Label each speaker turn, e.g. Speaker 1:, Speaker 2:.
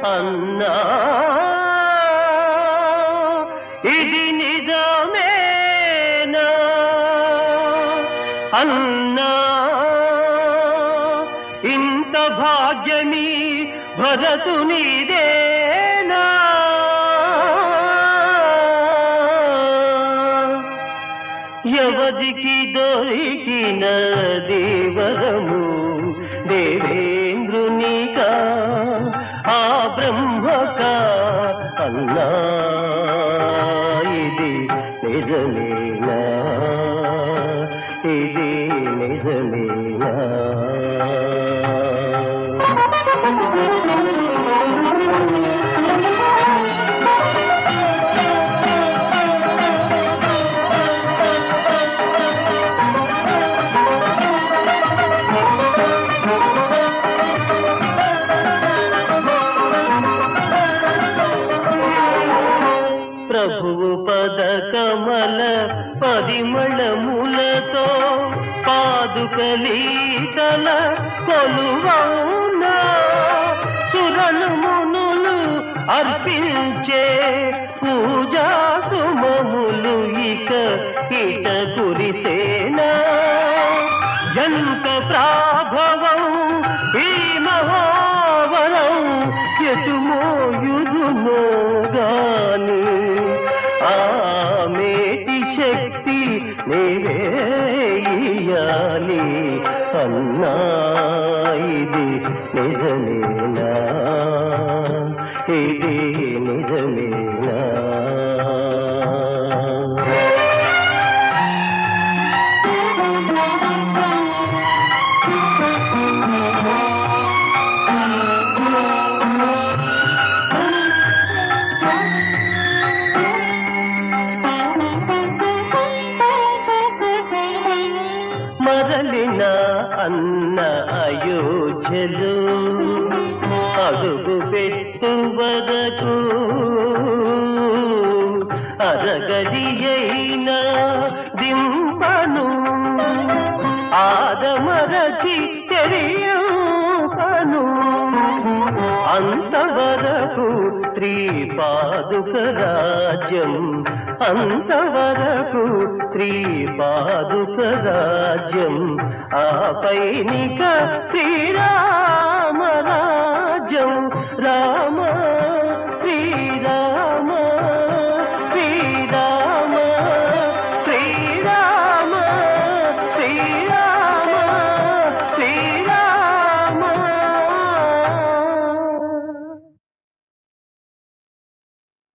Speaker 1: అన్నా ఇది నిజమేనా అన్నా ఇంత భాగ్యమీ భరతునిదేనా ఎవరికి దొరికిన దేవరము దేవేంద్రునికా ఆ బ్రహ్మక అన్నా ఇది నిజమేనా ఇది నిజమేనా ప్రభువు పద కమల పరిమళములతో పాదుకలీతల కొలువౌనా సురలు మునులు అర్పించే పూజా సుమములు ఇక ఇట కురిసేనా ఎంత ప్రాభవం ఈ మహావరం ఎటుమోయుదునో గాని ఆ మేటి శక్తి నేవేయాలి అన్నా ఇది నిజమేనా ఇది నిజమేనా మరలిన అన్న అయోధ్యలు అడుగు పెట్టు వరకు అరగది అయిన దింపను ఆదమరచి తెలియను అంతవరకు శ్రీ పాదుక రాజ్యం అంతవరకు శ్రీ పాదుక రాజ్యం ఆపైనిక శ్రీరామ రాజ్యం రా